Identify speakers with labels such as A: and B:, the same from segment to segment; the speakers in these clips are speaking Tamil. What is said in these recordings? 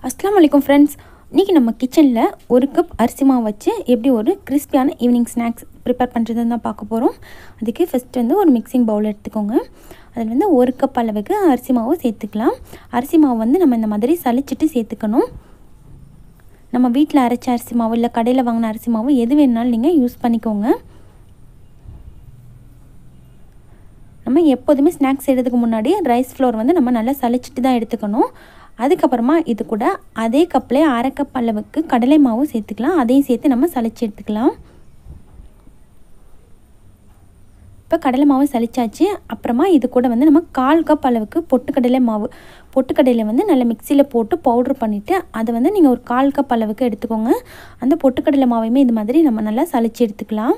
A: அஸ்லாம் வலைக்கம் ஃப்ரெண்ட்ஸ் இன்றைக்கி நம்ம கிச்சனில் ஒரு கப் அரிசி மாவு வச்சு எப்படி ஒரு கிறிஸ்பியான ஈவினிங் ஸ்நாக்ஸ் ப்ரிப்பேர் பண்ணுறதுன்னு தான் பார்க்க போகிறோம் அதுக்கு ஃபஸ்ட்டு வந்து ஒரு மிக்சிங் பவுல் எடுத்துக்கோங்க அதில் வந்து ஒரு கப் அளவுக்கு அரிசி மாவு சேர்த்துக்கலாம் அரிசி மாவு வந்து நம்ம இந்த மாதிரி சலிச்சிட்டு சேர்த்துக்கணும் நம்ம வீட்டில் அரைச்ச அரிசி மாவு இல்லை கடையில் வாங்கின அரிசி மாவு எது வேணுனாலும் நீங்கள் யூஸ் பண்ணிக்கோங்க நம்ம எப்போதுமே ஸ்நாக்ஸ் எடுத்துக்கு முன்னாடி ரைஸ் ஃப்ளோர் வந்து நம்ம நல்லா சலிச்சிட்டு தான் எடுத்துக்கணும் அதுக்கப்புறமா இது கூட அதே கப்லேயே அரை கப் அளவுக்கு கடலை மாவும் சேர்த்துக்கலாம் அதையும் சேர்த்து நம்ம சலிச்சு எடுத்துக்கலாம் இப்போ கடலை மாவு சலிச்சாச்சு அப்புறமா இது கூட வந்து நம்ம கால் கப் அளவுக்கு பொட்டுக்கடலை மாவு பொட்டுக்கடலை வந்து நல்லா மிக்சியில் போட்டு பவுட்ரு பண்ணிவிட்டு அதை வந்து நீங்கள் ஒரு கால் கப் அளவுக்கு எடுத்துக்கோங்க அந்த பொட்டுக்கடலை மாவையுமே இது மாதிரி நம்ம நல்லா சலிச்சு எடுத்துக்கலாம்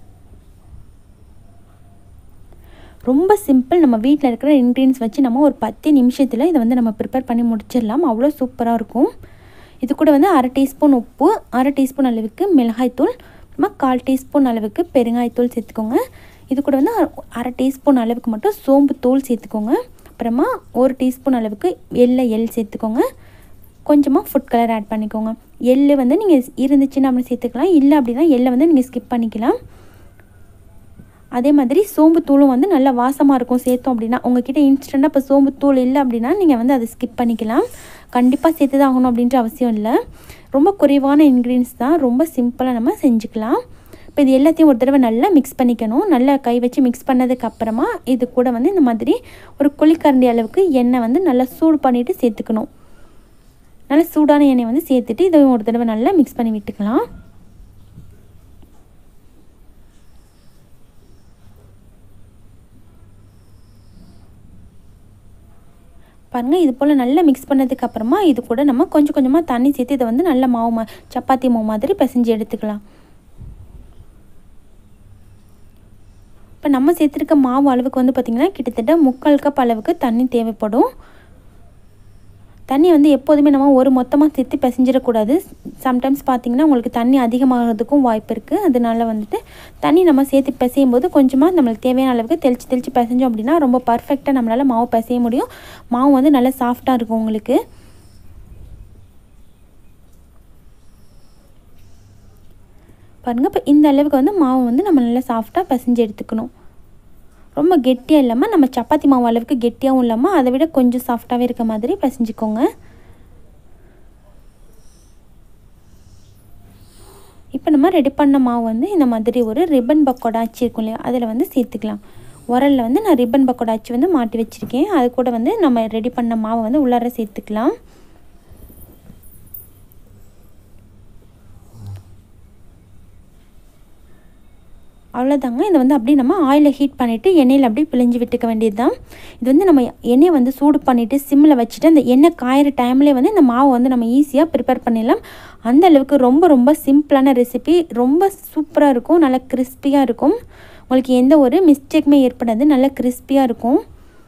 A: ரொம்ப சிம்பிள் நம்ம வீட்டில் இருக்கிற இன்க்ரீடியன்ஸ் வச்சு நம்ம ஒரு பத்து நிமிஷத்தில் இதை வந்து நம்ம ப்ரிப்பேர் பண்ணி முடிச்சிடலாம் அவ்வளோ சூப்பராக இருக்கும் இது கூட வந்து அரை டீஸ்பூன் உப்பு அரை டீஸ்பூன் அளவுக்கு மிளகாய்த்தூள் அப்புறமா கால் டீஸ்பூன் அளவுக்கு பெருங்காயத்தூள் சேர்த்துக்கோங்க இது கூட வந்து அரை டீஸ்பூன் அளவுக்கு மட்டும் சோம்பு தூள் சேர்த்துக்கோங்க அப்புறமா ஒரு டீஸ்பூன் அளவுக்கு எள்ளை எள் சேர்த்துக்கோங்க கொஞ்சமாக ஃபுட் கலர் ஆட் பண்ணிக்கோங்க எள் வந்து நீங்கள் இருந்துச்சுன்னா அப்படி சேர்த்துக்கலாம் இல்லை அப்படின்னா எள்ளை வந்து நீங்கள் ஸ்கிப் பண்ணிக்கலாம் அதே மாதிரி சோம்பு தூளும் வந்து நல்லா வாசமாக இருக்கும் சேர்த்தோம் அப்படின்னா உங்ககிட்ட இன்ஸ்டண்ட்டாக இப்போ சோம்பு தூள் இல்லை அப்படின்னா நீங்கள் வந்து அதை ஸ்கிப் பண்ணிக்கலாம் கண்டிப்பாக சேர்த்து தான் ஆகணும் அப்படின்ற அவசியம் இல்லை ரொம்ப குறைவான இன்க்ரீடியன்ஸ் தான் ரொம்ப சிம்பிளாக நம்ம செஞ்சுக்கலாம் இப்போ இது எல்லாத்தையும் ஒரு தடவை நல்லா மிக்ஸ் பண்ணிக்கணும் நல்லா கை வச்சு மிக்ஸ் பண்ணதுக்கு அப்புறமா இது கூட வந்து இந்த மாதிரி ஒரு குழிக்கரண்டி அளவுக்கு எண்ணெய் வந்து நல்லா சூடு பண்ணிவிட்டு சேர்த்துக்கணும் நல்லா சூடான எண்ணெய் வந்து சேர்த்துட்டு இதை ஒரு தடவை நல்லா மிக்ஸ் பண்ணி விட்டுக்கலாம் பாருங்கள் இது போல் நல்லா மிக்ஸ் பண்ணதுக்கு அப்புறமா இது கூட நம்ம கொஞ்சம் கொஞ்சமாக தண்ணி சேர்த்து இதை வந்து நல்ல மாவு மா சப்பாத்தி மாவு மாதிரி பிசைஞ்சு எடுத்துக்கலாம் இப்போ நம்ம சேர்த்துருக்க மாவு அளவுக்கு வந்து பார்த்திங்கன்னா கிட்டத்தட்ட முக்கால் கப் அளவுக்கு தண்ணி தேவைப்படும் தண்ணி வந்து எப்போதுமே நம்ம ஒரு மொத்தமாக சேர்த்து பிசைஞ்சிடக்கூடாது சம்டைம்ஸ் பார்த்திங்கன்னா உங்களுக்கு தண்ணி அதிகமாகிறதுக்கும் வாய்ப்பு இருக்குது அதனால வந்துட்டு தண்ணி நம்ம சேர்த்து பிசையும் போது கொஞ்சமாக நம்மளுக்கு தேவையான அளவுக்கு தெளித்து தெளித்து பிசைஞ்சோம் அப்படின்னா ரொம்ப பர்ஃபெக்டாக நம்மளால் மாவு பிசைய முடியும் மாவு வந்து நல்லா சாஃப்டாக இருக்கும் உங்களுக்கு பாருங்கள் இப்போ இந்த அளவுக்கு வந்து மாவு வந்து நம்ம நல்லா சாஃப்டாக பிசைஞ்சு எடுத்துக்கணும் ரொம்ப கெட்டியாக இல்லாமல் நம்ம சப்பாத்தி மாவு அளவுக்கு கெட்டியாகவும் இல்லாமல் அதை விட கொஞ்சம் சாஃப்டாகவே இருக்க மாதிரி பிசைஞ்சிக்கோங்க இப்போ நம்ம ரெடி பண்ண மாவு வந்து இந்த மாதிரி ஒரு ரிப்பன் பக்கோடா ஆச்சு இருக்கும் இல்லையா அதில் வந்து சேர்த்துக்கலாம் உரலில் வந்து நான் ரிப்பன் பக்கோடா ஆச்சு வந்து மாட்டி வச்சுருக்கேன் அது கூட வந்து நம்ம ரெடி பண்ண மாவை வந்து உள்ளார சேர்த்துக்கலாம் அவ்வளோதாங்க இதை வந்து அப்படியே நம்ம ஆயிலை ஹீட் பண்ணிவிட்டு எண்ணெயில் அப்படியே பிழிஞ்சு விட்டுக்க வேண்டியது தான் இது வந்து நம்ம எண்ணெயை வந்து சூடு பண்ணிவிட்டு சிம்மில் வச்சுட்டு அந்த எண்ணெய் காயிற டைம்லேயே வந்து இந்த மாவை வந்து நம்ம ஈஸியாக ப்ரிப்பேர் பண்ணிடலாம் அந்த அளவுக்கு ரொம்ப ரொம்ப சிம்பிளான ரெசிபி ரொம்ப சூப்பராக இருக்கும் நல்லா கிறிஸ்பியாக இருக்கும் உங்களுக்கு எந்த ஒரு மிஸ்டேக்குமே ஏற்படாது நல்லா கிறிஸ்பியாக இருக்கும்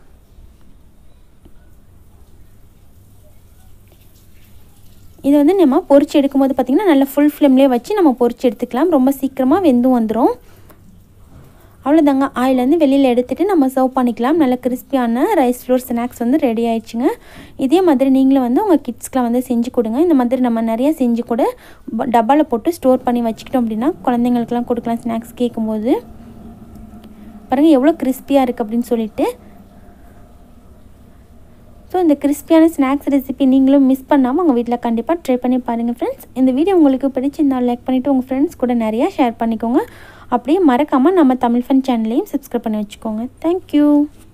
A: இது வந்து நம்ம பொரிச்சு எடுக்கும்போது பார்த்திங்கன்னா நல்லா ஃபுல் ஃப்ளேம்லேயே வச்சு நம்ம பொரிச்சு எடுத்துக்கலாம் ரொம்ப சீக்கிரமாக வெந்தும் வந்துடும் அவ்வளோதாங்க ஆயிலேருந்து வெளியில் எடுத்துகிட்டு நம்ம சர்வ் பண்ணிக்கலாம் நல்ல கிறிஸ்பியான ரைஸ் ஃப்ளோர் ஸ்நாக்ஸ் வந்து ரெடி ஆயிடுச்சுங்க இதே மாதிரி நீங்களும் வந்து உங்கள் கிட்ஸ்க்கெலாம் வந்து செஞ்சு கொடுங்க இந்த மாதிரி நம்ம நிறையா செஞ்சு கூட டப்பாவில் போட்டு ஸ்டோர் பண்ணி வச்சுக்கிட்டோம் அப்படின்னா குழந்தைங்களுக்குலாம் கொடுக்கலாம் ஸ்நாக்ஸ் கேட்கும்போது பாருங்கள் எவ்வளோ கிறிஸ்பியாக இருக்குது அப்படின்னு சொல்லிட்டு ஸோ இந்த கிறிஸ்பியான ஸ்நாக்ஸ் ரெசிபி நீங்களும் மிஸ் பண்ணாமல் உங்கள் வீட்டில் கண்டிப்பாக ட்ரை பண்ணி பாருங்கள் ஃப்ரெண்ட்ஸ் இந்த வீடியோ உங்களுக்கு பிடிச்சிருந்தால் லைக் பண்ணிவிட்டு உங்கள் ஃப்ரெண்ட்ஸ் கூட நிறையா ஷேர் பண்ணிக்கோங்க அப்படியே மறக்காமல் நம்ம தமிழ் ஃபன் சேனலையும் சப்ஸ்கிரைப் பண்ணி வச்சுக்கோங்க தேங்க்யூ